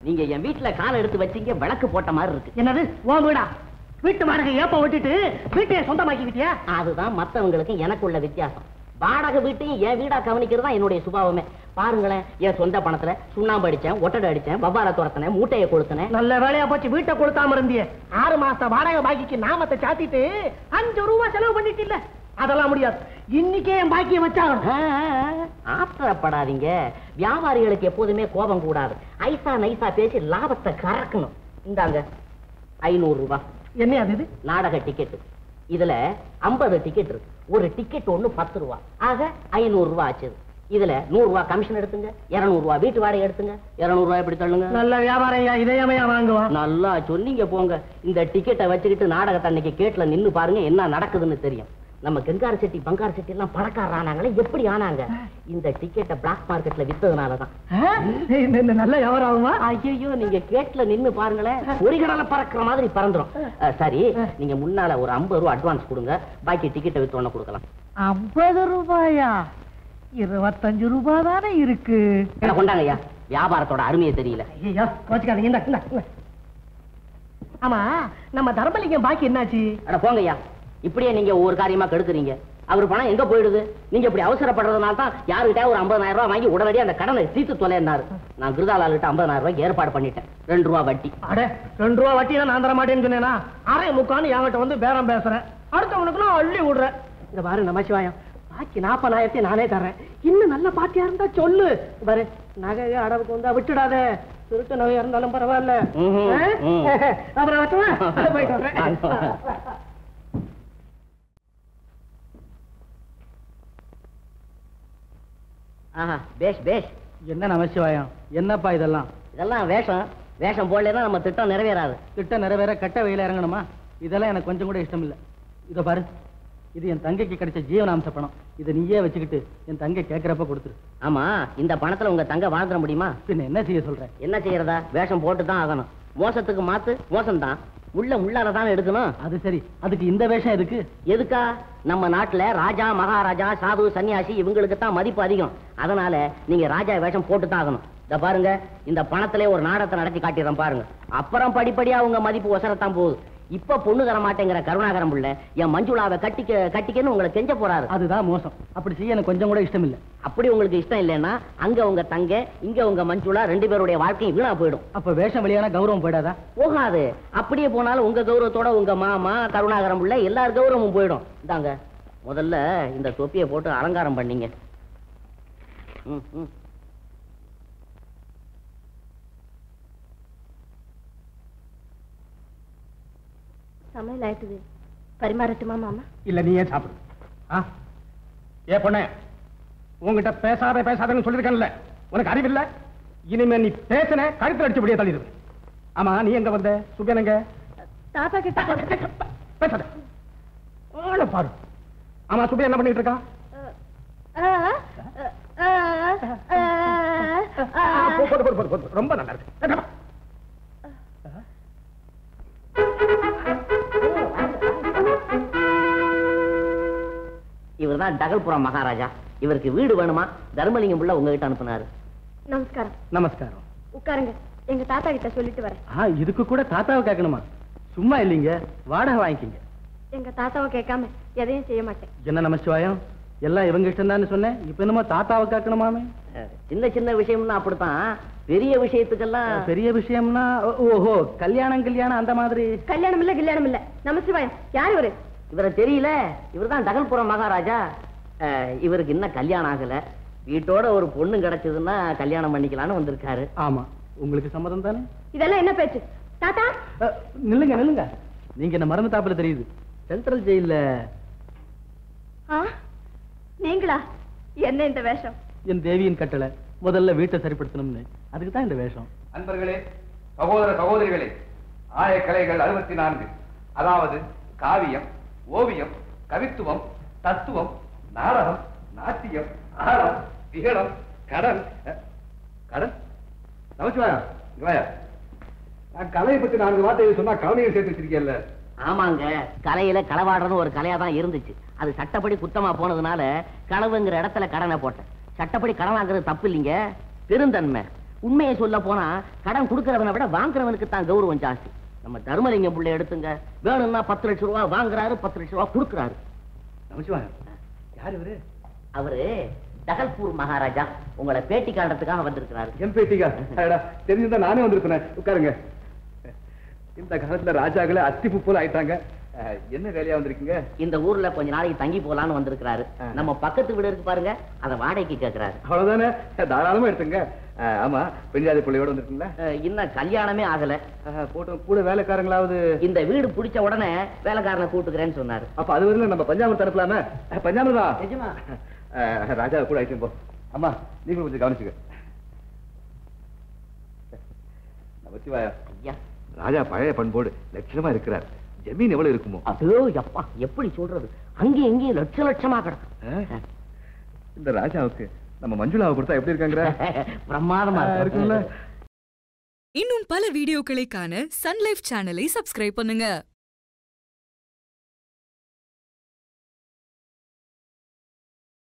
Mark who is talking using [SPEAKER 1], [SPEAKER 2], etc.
[SPEAKER 1] நீங்க என் வீட்டுல காலை எடுத்து வச்சீங்க விளக்கு போட்ட மாதிரி இருக்கு
[SPEAKER 2] என்னது உன் வீடா வீட்டு வாடகை ஏப்ப விட்டுட்டு வீட்டையே சொந்தமாக்கிக்கிட்டியா
[SPEAKER 1] அதுதான் மத்தவங்களுக்கு எனக்கு உள்ள வித்தியாசம் வாடகை வீட்டையும் என் வீடா கவனிக்கிறது தான் என்னுடைய சுபாவமே பாருங்களேன் என் சொந்த பணத்துல சுண்ணாம்பு அடிச்சேன் ஒட்டடை அடிச்சேன் வவ்வார துரத்தினேன் மூட்டையை கொளுத்தினேன்
[SPEAKER 2] நல்ல வேலையா போச்சு வீட்டை கொடுத்தாம இருந்தியே ஆறு மாச வாடகை பாக்கிக்கு நாமத்தை சாத்திட்டு அஞ்சு ரூபா செலவு பண்ணிட்டு இல்ல அதெல்லாம் முடியாது இன்னைக்கே என் பாக்கியம் வச்சாகணும்
[SPEAKER 1] ஆ, ஆ, ஆத்திரப்படாதீங்க வியாபாரிகளுக்கு எப்போதுமே கோபம் கூடாது ஐசா நைசா பேசி லாபத்தை கறக்கணும் இந்தாங்க ஐநூறு ரூபாய்
[SPEAKER 2] என்ன அது இது
[SPEAKER 1] நாடக டிக்கெட் இதுல 50 டிக்கெட் இருக்கு ஒரு டிக்கெட் ஒண்ணு பத்து ரூபா ஆக ஐநூறு ரூபாய் ஆச்சு இதுல நூறு ரூபாய் கமிஷன் எடுத்துங்க 200 ரூபாய் வீட்டு வாடகை எடுத்துங்க 200 ரூபாய் எப்படி தள்ளுங்க
[SPEAKER 2] நல்ல வியாபாரம் ஐயா இதயமையா வாங்குவான்
[SPEAKER 1] நல்லா சொன்னீங்க போங்க இந்த டிக்கெட்டை வச்சுக்கிட்டு நாடகத்தை அன்னைக்கு கேட்ல நின்னு பாருங்க என்ன நடக்குதுன்னு தெரியும் நம்ம கெங்கார செட்டி பங்கார செட்டி எல்லாம் பணக்காரர் ஆனாங்களே எப்படி ஆனாங்க இந்த டிக்கெட்டை பிளாக் மார்க்கெட்ல வித்ததுனாலதான்
[SPEAKER 2] ஆ? இந்த- இந்த நல்ல வியாபாரம் ஆகுமா
[SPEAKER 1] ஐயோ நீங்க கேட்ல நின்னு பாருங்களேன் ஒரு கடலை பறக்கிற மாதிரி பறந்துரும் அஹ், சரி நீங்க முன்னால ஒரு 50 ரூபா அட்வான்ஸ் கொடுங்க பாக்கி டிக்கெட்டை வித்து ஒண்ணு கொடுக்கலாம்
[SPEAKER 2] ஐம்பது ரூபாயா இருபத்தஞ்சு ரூபாய் தானே இருக்கு
[SPEAKER 1] என்ன கொண்டாங்க ஐயா வியாபாரத்தோட அருமையை தெரியல
[SPEAKER 2] ஐயா கோச்சுக்காதீங்க இந்தா, இந்தா, இந்தா. ஆமா நம்ம தர்மலிங்கம் பாக்கி என்னாச்சு
[SPEAKER 1] அட போங்க ஐயா இப்படியே நீங்க ஒவ்வொரு காரியமா கெடுக்குறீங்க அவர் பணம் எங்க போயிடுது நீங்க இப்படி அவசரப்படுறதுனால தான் யாருகிட்ட ஒரு 50000 ரூபாய் வாங்கி உடனடியா அந்த கடனை தீர்த்து தொலைனாரு நான் கிருதாலால்கிட்ட 50000 ரூபாய்க்கு ஏற்பாடு பண்ணிட்டேன் ரெண்டு ரூபா வட்டி
[SPEAKER 2] அட ரெண்டு ரூபா வட்டினா நான் தர மாட்டேன்னு சொன்னேனா அரை முக்கான்னு என்கிட்ட வந்து பேரம் பேசுறேன் அடுத்தவனுக்கு நான் அள்ளி விடுறேன் இந்த பாரு நமசிவாயம் பாக்கி நாற்பதாயிரத்தி நானே தர்றேன் இன்னும் நல்ல பாட்டியா இருந்தா சொல்லு பாரு நகை அடவுக்கு வந்தா விட்டுடாத திருட்டு நகையா இருந்தாலும் பரவாயில்ல
[SPEAKER 1] ம்ஹும்,
[SPEAKER 2] ஆ?
[SPEAKER 1] ம்.
[SPEAKER 2] அப்புறம் வச்சுமா போயிட்டு வரேன்
[SPEAKER 1] ஆஹா பேஷ் பேஷ்
[SPEAKER 3] என்ன நமசிவாயம் என்னப்பா இதெல்லாம்
[SPEAKER 1] இதெல்லாம் வேஷம் வேஷம் போடலைன்னா நம்ம திட்டம் நிறைவேறாது
[SPEAKER 3] திட்டம் நிறைவேற கட்ட வெயில இறங்கணுமா இதெல்லாம் எனக்கு கொஞ்சம் கூட இஷ்டம் இல்ல இதோ பாரு இது என் தங்கைக்கு கிடைச்ச ஜீவனாம்ச பணம் இதை நீயே வச்சுக்கிட்டு என் தங்கை கேட்கறப்ப கொடுத்துரு
[SPEAKER 1] ஆமா இந்த பணத்துல உங்க தங்க வாழ்ந்துட முடியுமா
[SPEAKER 3] பின்ன என்ன செய்ய சொல்றேன்
[SPEAKER 1] என்ன செய்யறதா வேஷம் போட்டு தான் ஆகணும் மோசத்துக்கு மாத்து மோசம் தான் உள்ள உள்ளார தான் எடுக்கணும்
[SPEAKER 3] அது சரி அதுக்கு இந்த வேஷம் எதுக்கு
[SPEAKER 1] எதுக்கா நம்ம நாட்டுல ராஜா மகாராஜா சாது சன்னியாசி இவங்களுக்கு தான் மதிப்பு அதிகம் அதனால நீங்க ராஜா வேஷம் போட்டு தான் ஆகணும் இந்த பாருங்க இந்த பணத்திலே ஒரு நாடகத்தை நடத்தி காட்டிடுறேன் பாருங்க அப்புறம் படிப்படியா உங்க மதிப்பு ஒசரத்தான் போகுது இப்ப பொண்ணு தர மாட்டேங்கிற கருணாகரம் புள்ள என் மஞ்சுளாவை கட்டிக்க கட்டிக்கன்னு உங்களை கெஞ்ச போறாரு
[SPEAKER 3] அதுதான் மோசம் அப்படி செய்ய எனக்கு கொஞ்சம் கூட இஷ்டம் இல்ல
[SPEAKER 1] அப்படி உங்களுக்கு இஷ்டம் இல்லைன்னா அங்க உங்க தங்க இங்க உங்க மஞ்சுளா ரெண்டு பேருடைய வாழ்க்கையும் வீணா போயிடும்
[SPEAKER 3] அப்ப வேஷம் வெளியான கௌரவம் போயிடாதா
[SPEAKER 1] போகாது அப்படியே போனாலும் உங்க கௌரவத்தோட உங்க மாமா கருணாகரம் உள்ள எல்லார் கௌரவமும் போயிடும் இந்தாங்க முதல்ல இந்த தொப்பியை போட்டு அலங்காரம் பண்ணீங்க ம், ம்.
[SPEAKER 4] சமையல் ஆயிட்டுது பரிமாறட்டுமா மாமா
[SPEAKER 2] இல்ல நீ ஏன் சாப்பிடு ஆ ஏ பொண்ணே உங்ககிட்ட பேசாத பேசாதன்னு சொல்லிருக்கேன்ல உனக்கு அறிவில்ல இனிமே நீ பேசின கழுத்துல அடிச்சு வெளியே தள்ளிடுது ஆமா நீ எங்க வந்த சுபியன் எங்க
[SPEAKER 4] தாத்தா கிட்ட
[SPEAKER 2] பேசாத ஆளை பாரு ஆமா சுபியா என்ன பண்ணிட்டு இருக்கான் ஆ, போ, போடு, போடு, போடு, போடு. ரொம்ப நல்லா இருக்கு என்னப்பா?
[SPEAKER 1] இவர்தான் டகல்புரம் மகாராஜா இவருக்கு வீடு வேணுமா தர்மலிங்கம் புள்ள உங்ககிட்ட அனுப்புனாரு
[SPEAKER 4] நமஸ்காரம்
[SPEAKER 3] நமஸ்காரம்
[SPEAKER 4] உட்காருங்க எங்க தாத்தா கிட்ட சொல்லிட்டு வரேன்
[SPEAKER 3] ஆ இதுக்கு கூட தாத்தாவை கேட்கணுமா சும்மா இல்லைங்க வாடகை வாங்கிக்கிங்க
[SPEAKER 4] எங்க தாத்தாவை கேட்காம எதையும் செய்ய மாட்டேன்
[SPEAKER 3] என்ன நமசிவாயம் எல்லாம் இவங்க இஷ்டம் சொன்னேன் இப்ப என்னமோ தாத்தாவை கேட்கணுமாமே
[SPEAKER 1] அஹ், சின்ன சின்ன விஷயம்னா அப்படித்தான் பெரிய விஷயத்துக்கெல்லாம்
[SPEAKER 3] பெரிய விஷயம்னா ஓ- ஓஹோ கல்யாணம் கல்யாணம் அந்த மாதிரி
[SPEAKER 4] கல்யாணம் இல்ல கல்யாணம் இல்ல நமசிவாயம் யார் இவரு
[SPEAKER 1] இவரை தெரியல இவர்தான் டகல்புரம் மகாராஜா அஹ், இவருக்கு இன்னும் கல்யாணம் ஆகல வீட்டோட ஒரு பொண்ணு கிடைச்சதுன்னா கல்யாணம் பண்ணிக்கலாம்னு வந்திருக்காரு
[SPEAKER 3] ஆமா உங்களுக்கு சம்மதம் தானே
[SPEAKER 4] இதெல்லாம் என்ன பேச்சு தாத்தா
[SPEAKER 3] அ, நில்லுங்க நில்லுங்க நீங்க என்ன மறந்து தாப்புல தெரியுது சென்ட்ரல் ஜெயில்ல
[SPEAKER 4] ஆ நீங்களா என்ன இந்த வேஷம்
[SPEAKER 3] என் தேவியின் கட்டளை முதல்ல வீட்டை சரிப்படுத்தணும்னு அதுக்கு தான் இந்த வேஷம்
[SPEAKER 5] அன்பர்களே சகோதர சகோதரிகளே ஆயக்கலைகள் அறுபத்தி நான்கு அதாவது காவியம் ஓவியம் கவித்துவம் தத்துவம் நாடகம் நாட்டியம் ஆழம் திகழம் கடன் அஹ், கடன் நமச்சிவாயா இங்க வாயா. நான் கலையை பத்தி நான்கு வார்த்தையை சொன்னா கவனையை சேர்த்து வச்சிருக்கேன்ல
[SPEAKER 1] ஆமாங்க கலையில களவாடுறது ஒரு கலையா தான் இருந்துச்சு அது சட்டப்படி குத்தமா போனதுனால களவுங்கிற இடத்துல கடனை போட்டேன் சட்டப்படி கடன் வாங்குறது தப்பு இல்லைங்க பெருந்தன்மை உண்மையை சொல்ல போனா கடன் கொடுக்கறவனை விட வாங்குறவனுக்கு தான் கௌரவம் ஜாஸ்தி நம்ம தர்மலிங்கம் புள்ளை எடுத்துங்க வேணும்னா பத்து லட்சம் ரூபாய் வாங்குறாரு பத்து லட்சம் ரூபாய் கொடுக்குறாரு
[SPEAKER 5] நமச்சிவாயம் யார் இவரு
[SPEAKER 1] அவரு தகல்பூர் மகாராஜா உங்களை பேட்டி காட்டுறதுக்காக வந்திருக்கிறாரு
[SPEAKER 5] எம்பேட்டிகா அடடா தெரிஞ்சிருந்தா நானே வந்திருப்பேன் உட்காருங்க இந்த காலத்துல ராஜாக்களே அத்திப்பு போல ஆயிட்டாங்க அஹ், என்ன வேலையா வந்திருக்கீங்க
[SPEAKER 1] இந்த ஊர்ல கொஞ்ச நாளைக்கு தங்கி போலான்னு வந்திருக்கிறாரு
[SPEAKER 5] ஆ.
[SPEAKER 1] நம்ம பக்கத்து வீடு இருக்கு பாருங்க அதை வாடகைக்கு கேட்கிறாரு
[SPEAKER 5] அவ்வளவுதானே தாராளமா எடுத்துங்க அஹ், ஆமா பெண்ஜாதி பிள்ளையோட வந்திருக்கீங்களா
[SPEAKER 1] அஹ், இன்னும் கல்யாணமே ஆகல
[SPEAKER 5] அஹ், போட்டோம் கூட வேலைக்காரங்களாவது
[SPEAKER 1] இந்த வீடு பிடிச்ச உடனே வேலைக்காரனை கூட்டுக்கிறேன்னு சொன்னாரு
[SPEAKER 5] அப்ப அது வரையில நம்ம பஞ்சாமிரத்தை அனுப்பலாமே அஹ், பஞ்சாமிரதா
[SPEAKER 1] நிஜமா?
[SPEAKER 5] அஹ், ராஜா கூட ஆயிட்டு போ அம்மா நீங்களும் கொஞ்சம் கவனிச்சுக்க நமச்சிவாயா
[SPEAKER 1] ஐயா
[SPEAKER 5] ராஜா பழைய பண்போடு லட்சணமா இருக்கிறார் ஜமீன் எவ்வளவு இருக்குமோ
[SPEAKER 1] அதோ அப்பா எப்படி சொல்றது அங்கேயும் இங்கேயும் லட்ச லட்சமா கிடக்கும்
[SPEAKER 5] அஹ், இந்த ராஜாவுக்கு நம்ம மஞ்சுளாவை கொடுத்தா எப்படி இருக்காங்கிற
[SPEAKER 1] பிரமாதமா
[SPEAKER 5] அஹ், இருக்குல்ல
[SPEAKER 1] இருக்கு
[SPEAKER 6] இன்னும் பல வீடியோக்களை காண சன்லைஃப் சேனலை சப்ஸ்கிரைப் பண்ணுங்க